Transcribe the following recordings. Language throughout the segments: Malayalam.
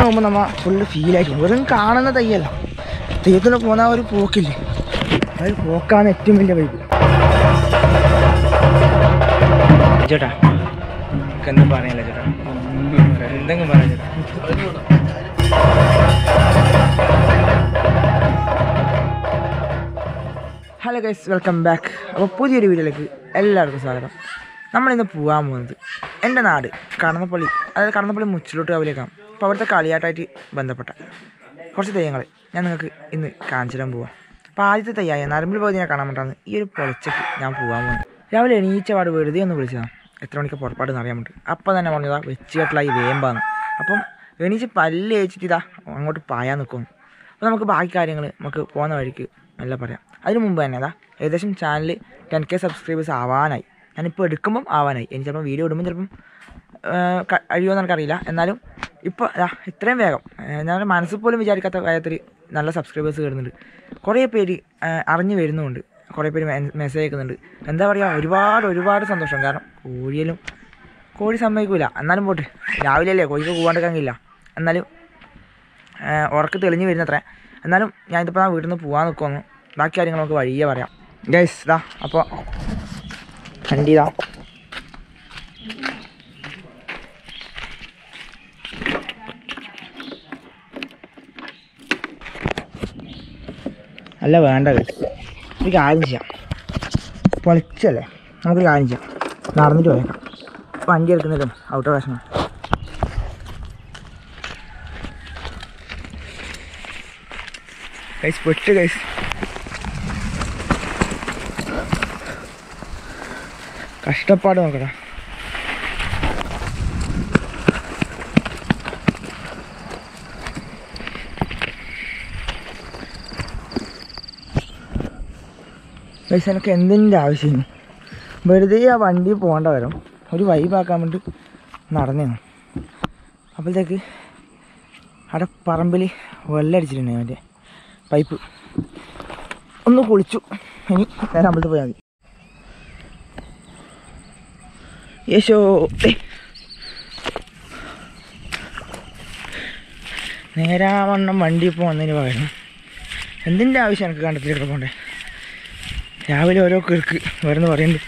പോകുമ്പോൾ നമ്മ ഫുള്ള് ഫീലായിട്ട് വെറും കാണുന്ന തയ്യല്ല തെയ്യത്തിന് പോകുന്ന ആ ഒരു പോക്കില്ലേ ആ ഒരു പോക്കാണ് ഏറ്റവും വലിയ വൈബ് ചേട്ടാ എന്തും പറയാനില്ല ചേട്ടാ എന്തെങ്കിലും പറയാം ചേട്ടാ ഹലോ ഗൈസ് വെൽക്കം ബാക്ക് അപ്പോൾ പുതിയൊരു വീഡിയോയിലേക്ക് എല്ലാവർക്കും സ്വാഗതം നമ്മളിന്ന് പോകാൻ പോകുന്നത് എൻ്റെ നാട് കടന്നപ്പള്ളി അതായത് കടന്നപ്പള്ളി മുച്ചിലോട്ട് കാവിലേക്കാണ് അപ്പോൾ അവിടുത്തെ കളിയാട്ടായിട്ട് ബന്ധപ്പെട്ട കുറച്ച് തെയ്യങ്ങൾ ഞാൻ നിങ്ങൾക്ക് ഇന്ന് കാണിച്ചു തരാൻ പോവാം അപ്പോൾ ആദ്യത്തെ തെയ്യായ നരമ്പിൽ പോയി ഞാൻ കാണാൻ വേണ്ടിയാണ് ഈ ഒരു പൊളിച്ചയ്ക്ക് ഞാൻ പോകാൻ പോകുന്നത് രാവിലെ എണീച്ച പാട് വെറുതെ ഒന്ന് വിളിച്ചതാണ് എത്ര മണിക്ക് പുറപ്പാടെന്ന് അറിയാൻ വേണ്ടി അപ്പം തന്നെ പറഞ്ഞതാ വെച്ച് കെട്ടലായി വേമ്പാന്ന് അപ്പം എണീച്ച് പല്ല് തേച്ചിട്ട് ഇതാ അങ്ങോട്ട് പായാൻ നിൽക്കുന്നു അപ്പോൾ നമുക്ക് ബാക്കി കാര്യങ്ങൾ നമുക്ക് പോകുന്ന വഴിക്ക് നല്ല പറയാം അതിന് മുമ്പ് തന്നെ അതാ ഏകദേശം ചാനൽ ടെൻ കെ സബ്സ്ക്രൈബേഴ്സ് ആവാനായി ഞാനിപ്പോൾ എടുക്കുമ്പം ആവാനായി എനിക്ക് ചിലപ്പം വീഡിയോ ഇടുമ്പം ചിലപ്പം കഴിയുമെന്ന് എനിക്കറിയില്ല എന്നാലും ഇപ്പോൾ അതാ ഇത്രയും വേഗം ഞാൻ മനസ്സിൽ പോലും വിചാരിക്കാത്ത കാര്യത്തിൽ നല്ല സബ്സ്ക്രൈബേഴ്സ് വരുന്നുണ്ട് കുറേ പേര് ആ, അറിഞ്ഞു വരുന്നുമുണ്ട് കുറേ പേര് മെസ്സേജ് അയക്കുന്നുണ്ട് എന്താ പറയുക ഒരുപാട് ഒരുപാട് സന്തോഷം കാരണം കോഴിയിലും കോഴി സമ്മതിക്കില്ല എന്നാലും പോട്ടെ രാവിലെ അല്ലേ കോഴിക്ക് പോകാണ്ടിരിക്കാനില്ല എന്നാലും ഏഹ് ഉറക്ക് തെളിഞ്ഞ് വരുന്നത്ര എന്നാലും ഞാനിതിപ്പോൾ ആ വീട്ടിൽ നിന്ന് പോകാൻ നിൽക്കുമെന്ന് ബാക്കി കാര്യങ്ങൾ നമുക്ക് വഴിയേ പറയാം ഗൈസ് ഇതാ അപ്പോൾ വണ്ടി ഇതാ അല്ല വേണ്ട ഗൈസ് ഒരു കാര്യം ചെയ്യാം പൊളിച്ചല്ലേ നമുക്കൊരു കാര്യം ചെയ്യാം നടന്നിട്ട് പോയേക്കാം വണ്ടി എടുക്കുന്നില്ല ഔട്ടോ വിഷമം ഗൈസ് പെട്ട് ഗൈസ് കഷ്ടപ്പാട് നോക്കടാ ഗൈസ് എനിക്ക് എന്തിൻ്റെ ആവശ്യം വെറുതെ ആ വണ്ടി പോകേണ്ട വരും ഒരു വൈബാക്കാൻ വേണ്ടി നടന്നേന്നു അപ്പോഴത്തേക്ക് അവിടെ പറമ്പിൽ വെള്ളമടിച്ചിട്ടുണ്ട് മറ്റേ പൈപ്പ് ഒന്ന് കുളിച്ചു ഇനി നേരെ അമ്പലത്തിൽ പോയാൽ മതി യേശോ ഏയ്. നേരാവണ്ണം വണ്ടി ഇപ്പോൾ വന്നതിന് പകരം എന്തിൻ്റെ ആവശ്യം എനിക്ക് കണ്ടത്തിലേക്ക് പോകണ്ടേ രാവിലെ ഓരോ കിർക്ക് വരുന്ന പറയുന്നുണ്ട്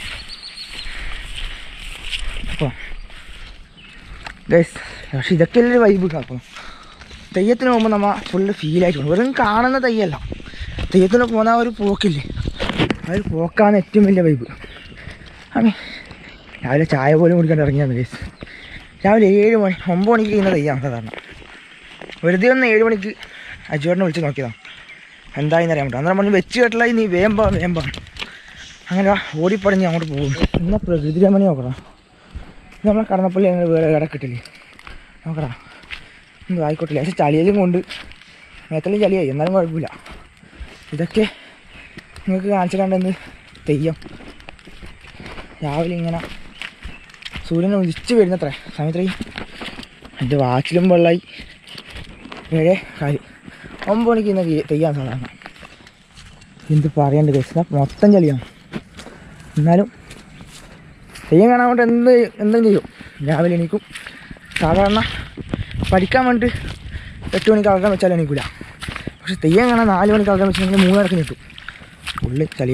അപ്പോൾ ഗൈസ് പക്ഷെ ഇതൊക്കെയല്ലേ വൈബ് അപ്പോൾ തെയ്യത്തിന് പോകുമ്പോൾ നമ്മൾ ഫുള്ള് ഫീലായിട്ട് പോകും വെറും കാണുന്ന തെയ്യല്ല തെയ്യത്തിന് പോകുന്ന ആ ഒരു പോക്കില്ലേ ആ ഒരു പോക്കാണ് ഏറ്റവും വലിയ വൈബ് അമ്മേ രാവിലെ ചായ പോലും കുടിക്കാണ്ട് ഇറങ്ങിയാണ് ഗൈസ് രാവിലെ ഏഴ് മണി ഒമ്പത് മണിക്ക് ചെയ്യുന്ന തെയ്യാണ് സാധാരണ വെറുതെ ഒന്ന് ഏഴ് മണിക്ക് അജുവേട്ടനെ വിളിച്ച് നോക്കിയതാണ് എന്തായെന്ന് അറിയാൻ പറ്റും അന്നേരം പറഞ്ഞു വെച്ച് കെട്ടലായി നീ വേമ്പാ വേമ്പാ അങ്ങനെ ഓടിപ്പടഞ്ഞ് അങ്ങോട്ട് പോകും എന്നാൽ പ്രകൃതി രമണി നോക്കണം ഇത് നമ്മളെ കടന്നപ്പള്ളി അങ്ങനെ വേറെ ഇട കിട്ടില്ലേ നോക്കടാ ഒന്നും ആയിക്കോട്ടില്ല പക്ഷെ ചളിയിലും കൊണ്ട് മേത്തലും ചളിയായി എന്നാലും കുഴപ്പമില്ല ഇതൊക്കെ നിങ്ങൾക്ക് കാണിച്ചിട്ടുണ്ടെന്ന് തെയ്യം രാവിലെ ഇങ്ങനെ സൂര്യൻ ഉദിച്ച് വരുന്നത്രേ സമയത്രയും എൻ്റെ വാച്ചിലും വെള്ളമായി ഏഴേ കാല് ഒമ്പത് മണിക്ക് ഇന്ന് തെയ്യാൻ സാധാരണ എന്ത് പറയണ്ട കേസ് മൊത്തം ചളിയാണ് എന്നാലും തെയ്യം കാണാൻ വേണ്ടി എന്ത് എന്തും ചെയ്യും രാവിലെ എണീക്കും സാധാരണ പഠിക്കാൻ വേണ്ടി എട്ട് മണിക്ക് അളക്കാൻ വെച്ചാൽ എണീക്കില്ല പക്ഷെ തെയ്യം കാണാൻ നാല് മണിക്ക് അളക്കാൻ വെച്ചിട്ടുണ്ടെങ്കിൽ മൂന്നരക്ക് കിട്ടും ഉള്ളി ചളി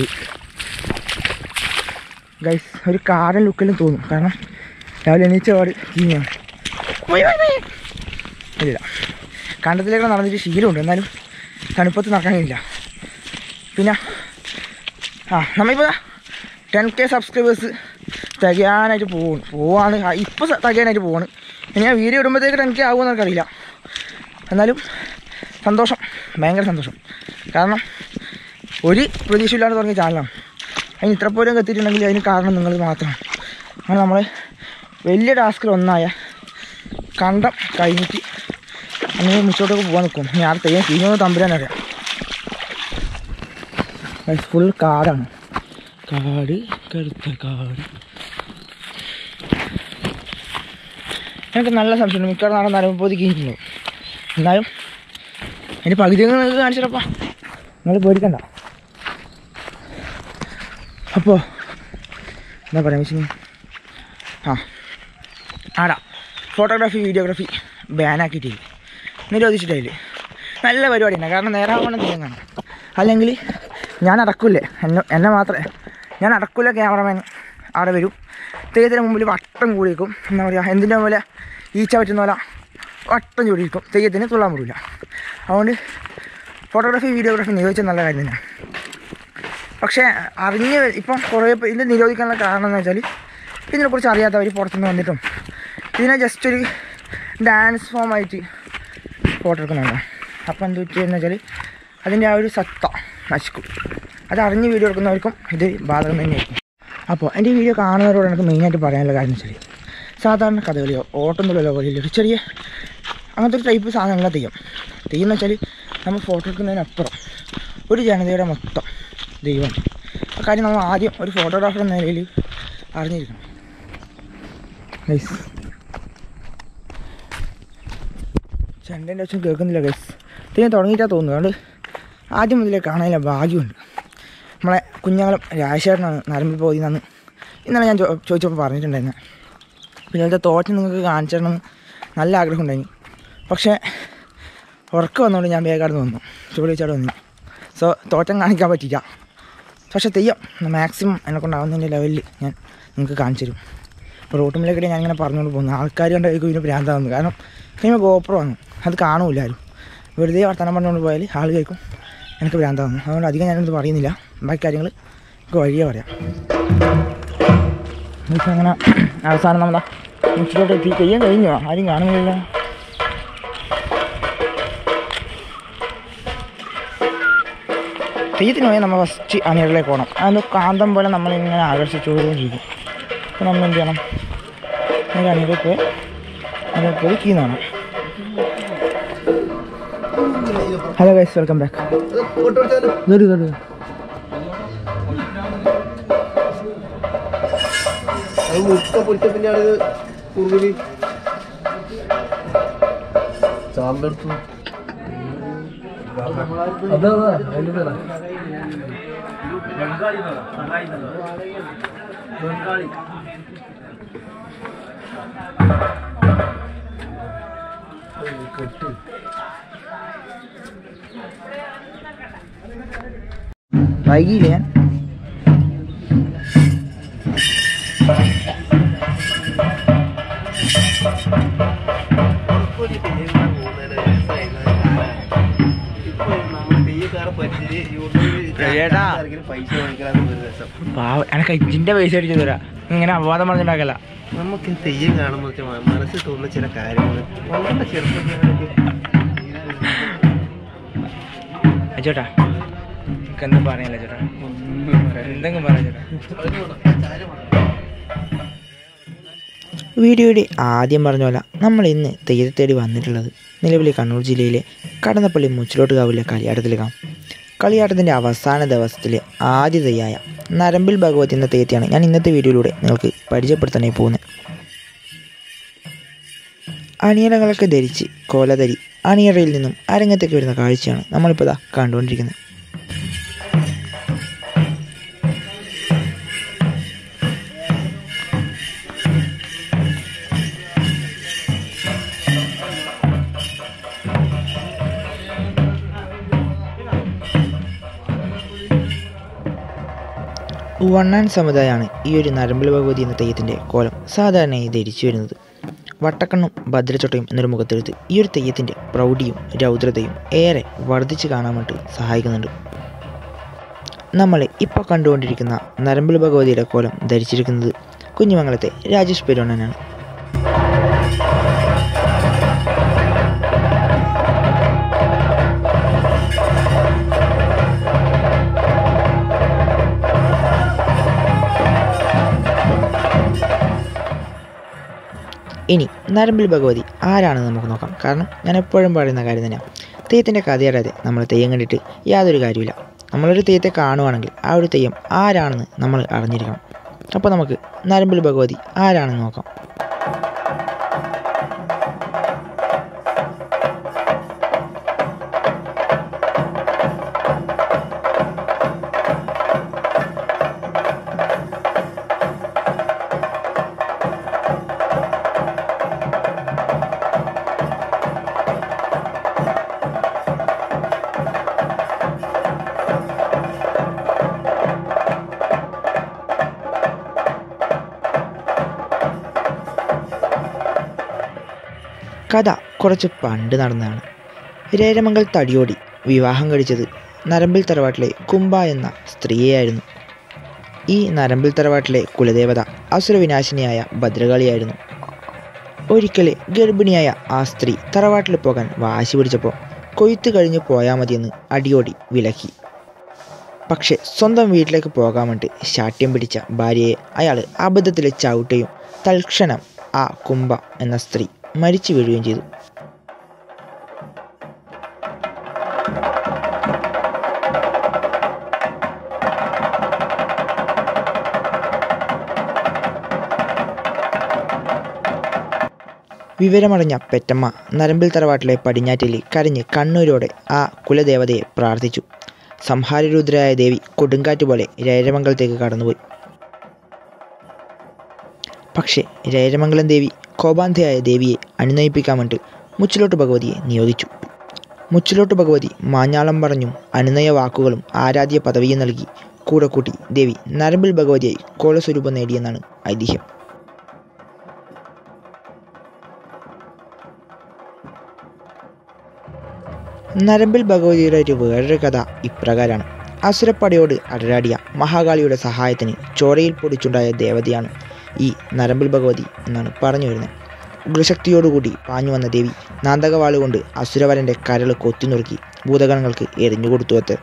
ഗൈസ് ഒരു കാടൻ ലുക്കിലും തോന്നും കാരണം രാവിലെ എണീച്ച പാട് ചീഞ്ഞാണ് ഇല്ല കണ്ടത്തിലേക്ക് നടന്നിട്ട് ശീലമുണ്ട് എന്നാലും തണുപ്പത്ത് നടക്കാൻ കഴിയില്ല പിന്നെ ആ നമ്മളിപ്പോൾ ടെൻ കെ സബ്സ്ക്രൈബേഴ്സ് തികയാനായിട്ട് പോവാണ് പോവാണ് ഇപ്പോൾ തികയാനായിട്ട് പോവാണ് ഇനി ഞാൻ വീഡിയോ ഇടുമ്പോഴത്തേക്ക് ടെൻ കെ ആകുമെന്ന് എനിക്കറിയില്ല എന്നാലും സന്തോഷം ഭയങ്കര സന്തോഷം കാരണം ഒരു പ്രതീക്ഷയില്ലാണ്ട് തുടങ്ങിയ ചാനലാണ് അതിന് ഇത്ര പോലും എത്തിയിട്ടുണ്ടെങ്കിൽ അതിന് കാരണം നിങ്ങൾ മാത്രമാണ് അങ്ങനെ നമ്മൾ വലിയ ടാസ്കിൽ ഒന്നായ കണ്ടം കഴിഞ്ഞിട്ട് അങ്ങനെ മുച്ചോട്ടൊക്കെ പോകാൻ നിൽക്കും ഞാൻ തെയ്യം കഴിഞ്ഞൊന്ന് തമ്പുരാനറിയാം ഫുൾ കാടാണ് കാട് കടുത്ത കാട് എനിക്ക് നല്ല സംശയമുണ്ട് മിക്കവാറും നാളെ നരമ്പോതി കഴിഞ്ഞിട്ടുണ്ടാവും എന്നാലും അതിൻ്റെ പകുതി നിങ്ങൾക്ക് കാണിച്ചിട്ടപ്പാ നിങ്ങൾ പേടിക്കണ്ട അപ്പോൾ എന്താ പറയാ വെച്ചാൽ ആ ആടാ ഫോട്ടോഗ്രാഫി വീഡിയോഗ്രാഫി ബാനാക്കിയിട്ടില്ല നിരോധിച്ചിട്ടില്ല നല്ല പരിപാടിയാണ് കാരണം നേരാവണ്ണം തെയ്യം കാണാം അല്ലെങ്കിൽ ഞാൻ അടക്കൂലേ എന്നെ എന്നെ മാത്രമേ ഞാൻ അടക്കൂല ക്യാമറമാൻ അവിടെ വരും തെയ്യത്തിന് മുമ്പിൽ വട്ടം കൂടിയിരിക്കും എന്താ പറയുക എന്തിൻ്റെ പോലെ ഈച്ച പറ്റുന്ന പോലെ വട്ടം ചൂടിയിരിക്കും തെയ്യത്തിന് തുള്ളാൻ പറ്റില്ല അതുകൊണ്ട് ഫോട്ടോഗ്രാഫി വീഡിയോഗ്രാഫി നിരോധിച്ച നല്ല കാര്യം തന്നെയാണ് പക്ഷേ അറിഞ്ഞ് ഇപ്പം കുറേ പേര് ഇത് നിരോധിക്കാനുള്ള കാരണം എന്ന് വെച്ചാൽ ഇതിനെക്കുറിച്ച് അറിയാത്തവർ പുറത്തുനിന്ന് വന്നിട്ടും ഇതിനെ ജസ്റ്റ് ഒരു ഡാൻസ് ഫോമായിട്ട് ഫോട്ടോ എടുക്കുന്നുണ്ട് അപ്പോൾ എന്ത് പറ്റിയെന്ന് വെച്ചാൽ അതിൻ്റെ ആ ഒരു സത്ത നശിക്കും അത് അറിഞ്ഞ് വീഡിയോ എടുക്കുന്നവർക്കും ഇത് ബാധകം തന്നെയായിരിക്കും അപ്പോൾ എൻ്റെ വീഡിയോ കാണുന്നവരോട് എനിക്ക് മെയിനായിട്ട് പറയാനുള്ള കാര്യം വെച്ചാൽ സാധാരണ കഥകളിയോ ഓട്ടം തുള്ളലോ പോലെയോ ഒരു ചെറിയ അങ്ങനത്തെ ഒരു ടൈപ്പ് സാധനങ്ങളെ തെയ്യം തെയ്യം എന്ന് വെച്ചാൽ നമ്മൾ ഫോട്ടോ എടുക്കുന്നതിനപ്പുറം ഒരു ജനതയുടെ മൊത്തം ദൈവം ആ കാര്യം നമ്മൾ ആദ്യം ഒരു ഫോട്ടോഗ്രാഫർ എന്ന നിലയിൽ അറിഞ്ഞിരിക്കണം ഗൈസ് ചെണ്ടൻ്റെ അച്ഛൻ കേൾക്കുന്നില്ല ഗൈസ് തെയ്യം തുടങ്ങിയിട്ടാ തോന്നുന്നു അതുകൊണ്ട് ആദ്യം മുതലേ കാണാനില്ല ഭാഗ്യമുണ്ട് നമ്മളെ കുഞ്ഞാളം രാജശേഖരനാണ് നരമ്പിൽ പോയി നിന്ന് ഇന്നലെ ഞാൻ ചോ- ചോദിച്ചപ്പോൾ പറഞ്ഞിട്ടുണ്ടായിരുന്നു പിന്നെ അതിൻ്റെ തോറ്റം നിങ്ങൾക്ക് കാണിച്ചു തരണമെന്ന് നല്ല ആഗ്രഹം ഉണ്ടായിരുന്നു പക്ഷേ ഉറക്കം വന്നുകൊണ്ട് ഞാൻ വേഗം വന്നു ചുവടി ചാട് വന്നു സോ തോറ്റം കാണിക്കാൻ പറ്റില്ല പക്ഷേ തെയ്യം മാക്സിമം എന്നെ കൊണ്ടാവുന്നതിൻ്റെ ലെവലിൽ ഞാൻ നിങ്ങൾക്ക് കാണിച്ചു തരും ഇപ്പോൾ റോട്ടുമ്പിലേക്കിടെ ഞാൻ ഇങ്ങനെ പറഞ്ഞുകൊണ്ട് പോകുന്നു ആൾക്കാർ കണ്ടായിരിക്കും ഇതിന് ഭ്രാന്താവുന്നു കാരണം കഴിയുമ്പോൾ ഗോപ്രോ വന്നു അത് കാണൂല ആരും വെറുതെ വർത്തമാനം പറഞ്ഞുകൊണ്ട് പോയാൽ ആൾ കേൾക്കും എനിക്ക് ഭ്രാന്താവുന്നു അതുകൊണ്ട് അധികം ഞാനത് പറയുന്നില്ല ബാക്കി കാര്യങ്ങൾ നമുക്ക് വഴിയേ പറയാം എന്നിട്ട് അങ്ങനെ അവസാനം നമ്മളാ മുച്ചിലോട്ട് എത്തി ചെയ്യാൻ കഴിഞ്ഞോ ആരും കാണുന്നില്ല തെയ്യത്തിന് പോയി നമ്മൾ ഫസ്റ്റ് അണികളിലേക്ക് പോകണം അതൊന്ന് കാന്തം പോലെ നമ്മളിങ്ങനെ ആകർഷിച്ചുകൊണ്ടിരിക്കും അപ്പോൾ നമ്മൾ എന്ത് ചെയ്യണം നേരെ അണികളിലേക്ക് പോയി അണികളിൽ പോയി കീ വേണം ഹലോ ഗൈസ് വെൽക്കം ബാക്ക് ഇതൊരു ഇതൊരു അത് മുട്ട പൊരിച്ച പിന്നെയാണ് ഇത് കുറുകില് ചാമ്പെടുത്തു അതാ അതിന്റെ പേരാ വൈകിയില്ല ഞാൻ ചേട്ടാ. പൈസ വാങ്ങിക്കലാന്ന് ഒരു രസം പാവ എനക്ക് ഇഞ്ചിന്റെ പൈസ അടിച്ചു തരാ ഇങ്ങനെ അപവാദം പറഞ്ഞിട്ടുണ്ടാക്കല്ല നമുക്ക് ഈ തെയ്യം കാണുമ്പോൾ വെച്ചാൽ മനസ്സിൽ തോന്നുന്ന ചില കാര്യങ്ങൾ വളരെ ചെറുപ്പക്കാരൊക്കെ ചേട്ടാ എനിക്ക് എന്താ പറയാനില്ല ചേട്ടാ എന്തെങ്കിലും പറയാം ചേട്ടാ വീഡിയോയുടെ ആദ്യം പറഞ്ഞ പോലെ നമ്മൾ ഇന്ന് തെയ്യത്തെ തേടി വന്നിട്ടുള്ളത് നിലവിലെ കണ്ണൂർ ജില്ലയിലെ കടന്നപ്പള്ളി മുച്ചിലോട്ട് കാവിലെ കളിയാട്ടത്തിലേക്കാണ് കളിയാട്ടത്തിൻ്റെ അവസാന ദിവസത്തിലെ ആദ്യ തെയ്യായ നരമ്പിൽ ഭഗവതി എന്ന തെയ്യത്തെയാണ് ഞാൻ ഇന്നത്തെ വീഡിയോയിലൂടെ നിങ്ങൾക്ക് പരിചയപ്പെടുത്താനായി പോകുന്നത് അണിയറകളൊക്കെ ധരിച്ച് കോലധരി അണിയറയിൽ നിന്നും അരങ്ങത്തേക്ക് വരുന്ന കാഴ്ചയാണ് നമ്മളിപ്പോൾ ഇതാ കണ്ടുകൊണ്ടിരിക്കുന്നത് വണ്ണാൻ സമുദായമാണ് ഈ ഒരു നരമ്പൽ ഭഗവതി എന്ന തെയ്യത്തിൻ്റെ കോലം സാധാരണയായി ധരിച്ചു വരുന്നത് വട്ടക്കണ്ണും ഭദ്രച്ചൊട്ടയും എന്നൊരു മുഖത്തെടുത്ത് ഈ ഒരു തെയ്യത്തിൻ്റെ പ്രൗഢിയും രൗദ്രതയും ഏറെ വർദ്ധിച്ച് കാണാൻ വേണ്ടി സഹായിക്കുന്നുണ്ട് നമ്മൾ ഇപ്പോൾ കണ്ടുകൊണ്ടിരിക്കുന്ന നരമ്പൽ ഭഗവതിയുടെ കോലം ധരിച്ചിരിക്കുന്നത് കുഞ്ഞുമംഗലത്തെ രാജേഷ് പെരുവണ്ണനാണ് ഇനി നരമ്പിൽ ഭഗവതി ആരാണെന്ന് നമുക്ക് നോക്കാം കാരണം ഞാൻ എപ്പോഴും പറയുന്ന കാര്യം തന്നെയാണ് തെയ്യത്തിൻ്റെ കഥയറിയാതെ നമ്മൾ തെയ്യം കണ്ടിട്ട് യാതൊരു കാര്യമില്ല നമ്മളൊരു തെയ്യത്തെ കാണുവാണെങ്കിൽ ആ ഒരു തെയ്യം ആരാണെന്ന് നമ്മൾ അറിഞ്ഞിരിക്കണം അപ്പോൾ നമുക്ക് നരമ്പിൽ ഭഗവതി ആരാണെന്ന് നോക്കാം കഥ കുറച്ച് പണ്ട് നടന്നതാണ് രേരമംഗൽ തടിയോടി വിവാഹം കഴിച്ചത് നരമ്പിൽ തറവാട്ടിലെ കുംഭ എന്ന സ്ത്രീയെയായിരുന്നു ഈ നരമ്പിൽ തറവാട്ടിലെ കുലദേവത അസുരവിനാശിനിയായ ഭദ്രകാളിയായിരുന്നു ഒരിക്കൽ ഗർഭിണിയായ ആ സ്ത്രീ തറവാട്ടിൽ പോകാൻ വാശി പിടിച്ചപ്പോൾ കൊയ്ത്ത് കഴിഞ്ഞ് പോയാൽ മതിയെന്ന് അടിയോടി വിലക്കി പക്ഷേ സ്വന്തം വീട്ടിലേക്ക് പോകാൻ വേണ്ടി ശാഠ്യം പിടിച്ച ഭാര്യയെ അയാൾ അബദ്ധത്തിൽ ചവിട്ടുകയും തൽക്ഷണം ആ കുംഭ എന്ന സ്ത്രീ മരിച്ചു വീഴുകയും ചെയ്തു വിവരമറിഞ്ഞ പെറ്റമ്മ നരമ്പിൽ തറവാട്ടിലെ പടിഞ്ഞാറ്റിൽ കരഞ്ഞ് കണ്ണൂരോടെ ആ കുലദേവതയെ പ്രാർത്ഥിച്ചു സംഹാരരുദ്രയായ ദേവി കൊടുങ്കാറ്റ് പോലെ രൈരമംഗലത്തേക്ക് കടന്നുപോയി പക്ഷേ രൈരമംഗലം ദേവി കോപാന്ധയായ ദേവിയെ അനുനയിപ്പിക്കാൻ വേണ്ടി മുച്ചിലോട്ട് ഭഗവതിയെ നിയോഗിച്ചു മുച്ചിലോട്ട് ഭഗവതി മാഞ്ഞാളം പറഞ്ഞും അനുനയ വാക്കുകളും ആരാധ്യ പദവിയും നൽകി കൂടെ കൂട്ടി ദേവി നരമ്പിൽ ഭഗവതിയായി കോലസ്വരൂപം നേടിയെന്നാണ് ഐതിഹ്യം നരമ്പിൽ ഭഗവതിയുടെ ഒരു വേറൊരു കഥ ഇപ്രകാരമാണ് അസുരപ്പടയോട് അടരാടിയ മഹാകാളിയുടെ സഹായത്തിന് ചോരയിൽ പൊടിച്ചുണ്ടായ ദേവതയാണ് ഈ നരമ്പിൽ ഭഗവതി എന്നാണ് പറഞ്ഞു വരുന്നത് ഉഗ്രശക്തിയോടുകൂടി പാഞ്ഞു വന്ന ദേവി നാന്തകവാള് കൊണ്ട് അസുരവരൻ്റെ കരൾ കൊത്തിനുറുക്കി ഭൂതഗണങ്ങൾക്ക് എറിഞ്ഞുകൊടുത്തു അത്ര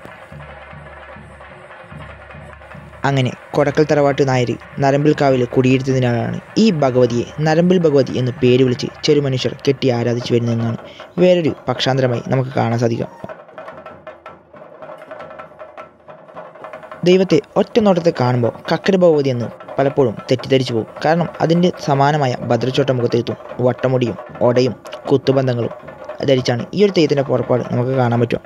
അങ്ങനെ കൊടക്കൽ തറവാട്ട് നായർ നരമ്പിൽ കാവിൽ കുടിയിരുത്തതിനാലാണ് ഈ ഭഗവതിയെ നരമ്പിൽ ഭഗവതി എന്ന് പേര് വിളിച്ച് ചെറുമനുഷ്യർ കെട്ടി ആരാധിച്ചു വരുന്നതെന്നാണ് വേറൊരു പക്ഷാന്തരമായി നമുക്ക് കാണാൻ സാധിക്കാം ദൈവത്തെ ഒറ്റ നോട്ടത്തെ കാണുമ്പോൾ കക്കര ഭഗവതി എന്ന് പലപ്പോഴും തെറ്റിദ്ധരിച്ചു പോകും കാരണം അതിൻ്റെ സമാനമായ ഭദ്രച്ചോട്ട മുഖത്തെഴുത്തും വട്ടമുടിയും ഒടയും കുത്തുബന്ധങ്ങളും ധരിച്ചാണ് ഈ ഒരു തെയ്യത്തിൻ്റെ പുറപ്പാട് നമുക്ക് കാണാൻ പറ്റും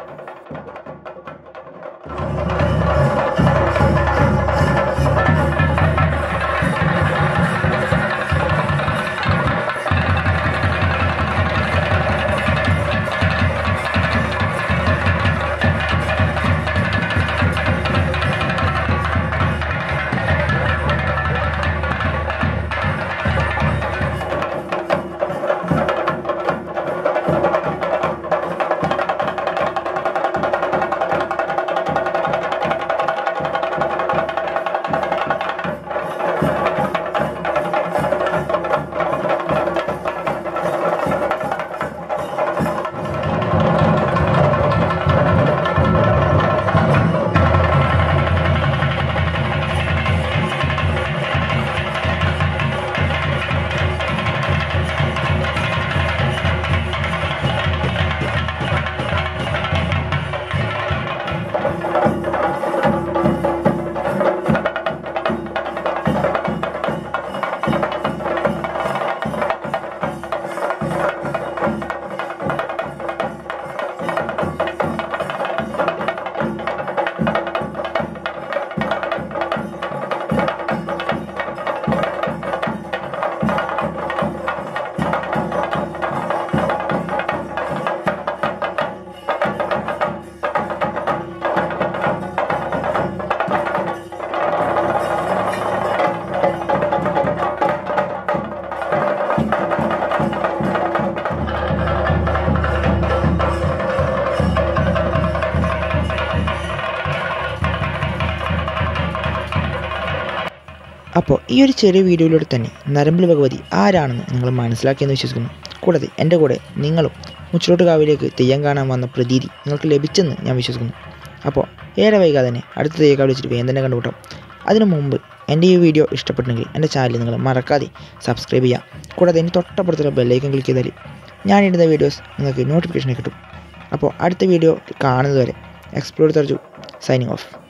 അപ്പോൾ ഈ ഒരു ചെറിയ വീഡിയോയിലൂടെ തന്നെ നരമ്പിൽ ഭഗവതി ആരാണെന്ന് നിങ്ങൾ മനസ്സിലാക്കിയെന്ന് വിശ്വസിക്കുന്നു കൂടാതെ എൻ്റെ കൂടെ നിങ്ങളും മുച്ചിലോട്ട് കാവിലേക്ക് തെയ്യം കാണാൻ വന്ന പ്രതീതി നിങ്ങൾക്ക് ലഭിച്ചെന്ന് ഞാൻ വിശ്വസിക്കുന്നു അപ്പോൾ ഏറെ വൈകാതെ തന്നെ അടുത്ത തെയ്യക്കാവ് വെച്ചിട്ട് വേഗം തന്നെ കണ്ടുകൂട്ടാം അതിനു മുമ്പ് എൻ്റെ ഈ വീഡിയോ ഇഷ്ടപ്പെട്ടെങ്കിൽ എൻ്റെ ചാനൽ നിങ്ങൾ മറക്കാതെ സബ്സ്ക്രൈബ് ചെയ്യാം കൂടാതെ എൻ്റെ തൊട്ടപ്പുറത്തുള്ള ബെല്ലൈക്കൻ ക്ലിക്ക് ചെയ്താൽ ഞാനിടുന്ന വീഡിയോസ് നിങ്ങൾക്ക് നോട്ടിഫിക്കേഷൻ കിട്ടും അപ്പോൾ അടുത്ത വീഡിയോ കാണുന്നതുവരെ എക്സ്പ്ലോർ തർജു സൈനിങ് ഓഫ്